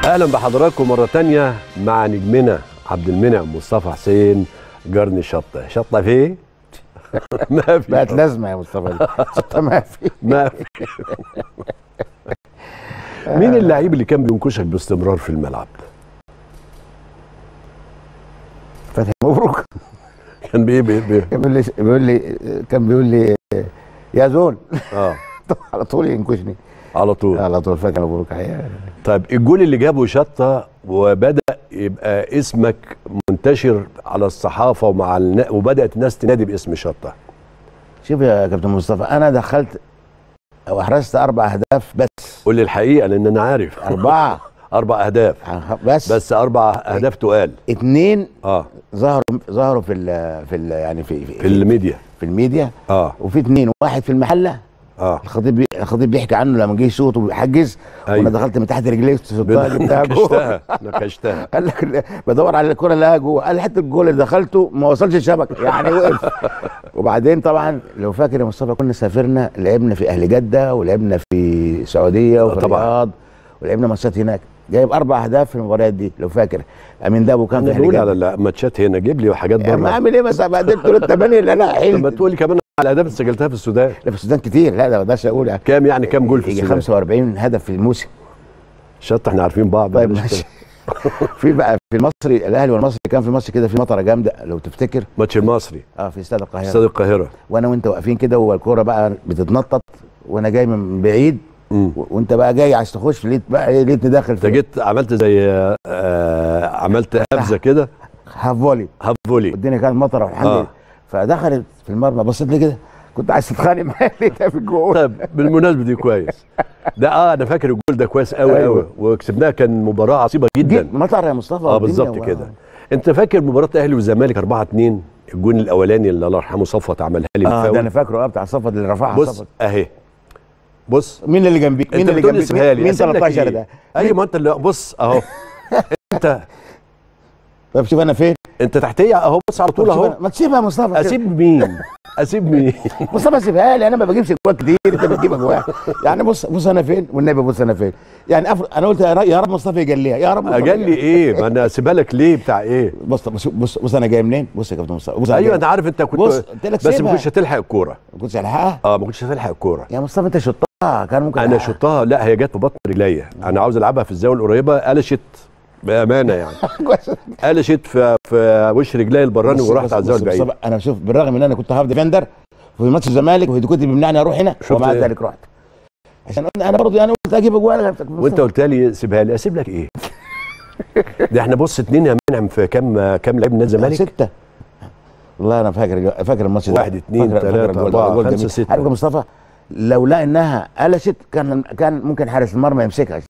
اهلا بحضراتكم مره تانية مع نجمنا عبد المنعم مصطفى حسين جرني شطه شطه فين ما في بقت شطة. لازمه يا مصطفى شطه ما في ما في مين اللعيب اللي كان بينكشك باستمرار في الملعب فتحي مبروك كان بي بي بي كان بيقول لي بيقول لي كان بيقول لي يا زول اه على طول ينكشني على طول على طول فتحي مبروك حقيقة. طيب الجول اللي جابه شطه وبدا يبقى اسمك منتشر على الصحافه ومع النا... وبدات الناس تنادي باسم شطه شوف يا كابتن مصطفى انا دخلت او احرزت اربع اهداف بس قول لي الحقيقه لان انا عارف اربعه اربع اهداف بس, بس اربع اهداف تقال اتنين اه ظهروا ظهروا في ال في ال يعني في في الميديا في الميديا اه وفي اتنين واحد في المحله اه الخطيب بي... الخطيب بيحكي عنه لما جه يشوط وبيحجز أيوة. وانا دخلت من تحت رجليه شطها جبتها جول نكشتها نكشتها قال لك بدور على الكره اللي جوه قال حتى الجول اللي دخلته ما وصلش الشبكه يعني وقف وبعدين طبعا لو فاكر يا مصطفى كنا سافرنا لعبنا في اهل جده ولعبنا في السعوديه وفي طبعا. الرياض ولعبنا ماتشات هناك جايب اربع اهداف في المباريات دي لو فاكر امين دابو كان في انا اهل بقول على جده الماتشات هنا جيب لي حاجات ما بره اعمل ايه بس بعدين دول الثمانيه اللي انا طب ما حلت تقول لي كمان على الاهداف اللي سجلتها في السودان لا في السودان كتير لا ده ما اقدرش اقول كام يعني كام جول في يجي السودان 45 هدف في الموسم شطه احنا عارفين بعض طيب بلاش ماشي كده. في بقى في المصري الاهلي والمصري كان في ماتش كده في مطره جامده لو تفتكر ماتش المصري اه في استاد القاهره استاد القاهره وانا وانت واقفين كده والكوره بقى بتتنطط وانا جاي من بعيد امم و- وانت بقى جاي عايز تخش لقيت بقى ايه لقيتني داخل انت في جيت عملت زي آه عملت قفزه كده هاف فولي هاف فولي والدنيا كانت مطره والحمد آه. لله فدخلت في المرمى بصيت لي كده كنت عايز تتخانق معايا لقيتها في الجول طيب بالمناسبه دي كويس ده اه انا فاكر الجول ده كويس قوي أيوة. قوي وكسبناها كان مباراه عصيبه جدا دي مطر يا مصطفى اه والدنيا بالظبط و- كده انت فاكر مباراه الاهلي والزمالك 4 2 الجون الاولاني اللي الله يرحمه صفوت عملها لي اه ده بالفاول. انا فاكره اه بتاع صفد اللي رفعها بص صفد اهي بص مين اللي جنبيك مين انت اللي بتقول لي جنبيك سيبها مين, لي مين أسيب لك 13 إيه؟ ده ايوه ما انت اللي بص اهو انت طب شوف انا فين انت تحتيه اهو بص على طول طب شوف اهو أنا- ما تسيبها يا مصطفى اسيب مين اسيب مين مصطفى سيبها لي انا ما بجيبش اجوال كتير انت بتجيب اجوال يعني بص بص انا فين والنبي بص انا فين يعني أفر... انا قلت يا رب, يا رب مصطفى يجليها يا رب مصطفى اجل لي ايه ما انا اسيبها لك ليه بتاع ايه بص بص بص, بص انا جاي منين بص يا كابتن مصطفى بص أنا ايوه جاي- انا عارف انت كنت بص قلت لك بس ما سيبها. كنتش هتلحق الكوره ما كنتش الحقها اه ما كنتش هتلحق الكوره يا مصطفى انت شطها كان ممكن انا ألحقها. شطها لا هي جت في بطن رجليا انا عاوز العبها في الزاويه القريبه قلشت بامانه يعني كويس. قلشت في في وش رجلي البراني بص- ورحت بص- على الزاويه بص- بص- البعيده انا شوف بالرغم ان انا كنت هاف ديفندر في ماتش الزمالك وهدي كنت بيمنعني اروح هنا شفت ومع إيه؟ ذلك رحت عشان انا برضه انا قلت اجيب اجوال وانت قلت لي سيبها لي اسيب لك ايه ده احنا بص اتنين يا منعم في كام كام لعيب نادي الزمالك ستة والله انا فاكر فاكر الماتش ده واحد، اتنين، فاكر- فاكر تلاتة، الجول- أربعة، الجول خمسة، جميل. ستة. عارف يا مصطفى لولا انها قلشت كان كان ممكن حارس المرمى يمسكها